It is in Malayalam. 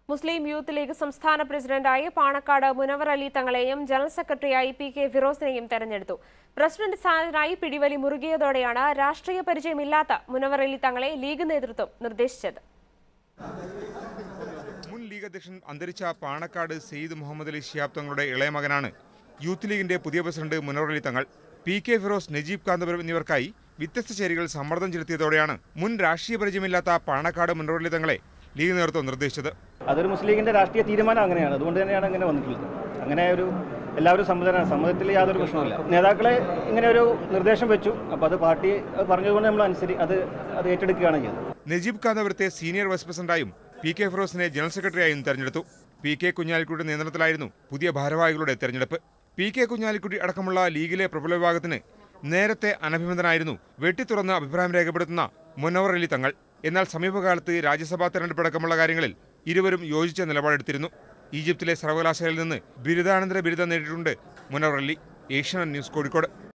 മുസ്ലിം യൂത്ത് ലീഗ് സംസ്ഥാന പ്രസിഡന്റായി പാണക്കാട് മുനവർ അലി തങ്ങളെയും ജനറൽ സെക്രട്ടറിയായി പി കെ ഫിറോസിനെയും തെരഞ്ഞെടുത്തു പ്രസിഡന്റ് സ്ഥാനത്തിനായി പിടിവലി മുറുകിയതോടെയാണ് രാഷ്ട്രീയ പരിചയമില്ലാത്ത മുനവർ അലി തങ്ങളെ ലീഗ് നേതൃത്വം നിർദ്ദേശിച്ചത് മുൻ ലീഗ് അധ്യക്ഷൻ അന്തരിച്ച പാണക്കാട് സെയ്ദ് മുഹമ്മദ് അലി ശിഹാബ് തങ്ങളുടെ ഇളയ മകനാണ് യൂത്ത് ലീഗിന്റെ പുതിയ president Munavar Ali Thangal P K Firoz Najeeb Kanthapuram എന്നിവർക്കായി വ്യത്യസ്ത ചേരികൾ സമ്മർദ്ദം ചെലുത്തിയതോടെയാണ് മുൻ രാഷ്ട്രീയ പരിചയമില്ലാത്ത പാണക്കാട് മുനവർ അലി തങ്ങളെ ലീഗ് നേതൃത്വം നിർദ്ദേശിച്ചത് അതൊരു മുസ്ലിം ലീഗിന്റെ രാഷ്ട്രീയ തീരുമാനം അങ്ങനെയാണ് അതുകൊണ്ട് തന്നെയാണ് അങ്ങനെ വന്നിട്ടുള്ളത് അങ്ങനെ ഒരു എല്ലാവരും സമ്മതരാണ് സമ്മതത്തിൽ യാതൊരു പ്രശ്നവുമില്ല നേതാക്കളെ ഇങ്ങനെ ഒരു നിർദ്ദേശം വെച്ചു അപ്പോൾ അത് പാർട്ടി അത് പറഞ്ഞതുകൊണ്ട് നമ്മൾ അനുസരി അത് അത് ഏറ്റെടുക്കുകയാണ് ചെയ്തത് നജീബ് കാന്തപുരത്തെ സീനിയർ വൈസ് പ്രസിഡന്റായും പി കെ ഫിറോസിനെ ജനറൽ സെക്രട്ടറിയായും തെരഞ്ഞെടുത്തു പി കെ കുഞ്ഞാലിക്കുട്ടിയുടെ നിയന്ത്രണത്തിലായിരുന്നു പുതിയ ഭാരവാഹികളുടെ തെരഞ്ഞെടുപ്പ് പി കെ കുഞ്ഞാലിക്കുട്ടി അടക്കമുള്ള ലീഗിലെ പ്രബല വിഭാഗത്തിന് നേരത്തെ അനഭിമതനായിരുന്നു വെട്ടിത്തുറന്ന് അഭിപ്രായം രേഖപ്പെടുത്തുന്ന മുനവർ അലി തങ്ങൾ എന്നാൽ സമീപകാലത്ത് രാജ്യസഭാ തെരഞ്ഞെടുപ്പ് അടക്കമുള്ള കാര്യങ്ങളിൽ ഇരുവരും യോജിച്ച നിലപാടെടുത്തിരുന്നു ഈജിപ്തിലെ സർവകലാശാലയിൽ നിന്ന് ബിരുദാനന്തര ബിരുദം നേടിയിട്ടുണ്ട് മുനവർ അലി ഏഷ്യാനെറ്റ് ന്യൂസ് കോഴിക്കോട്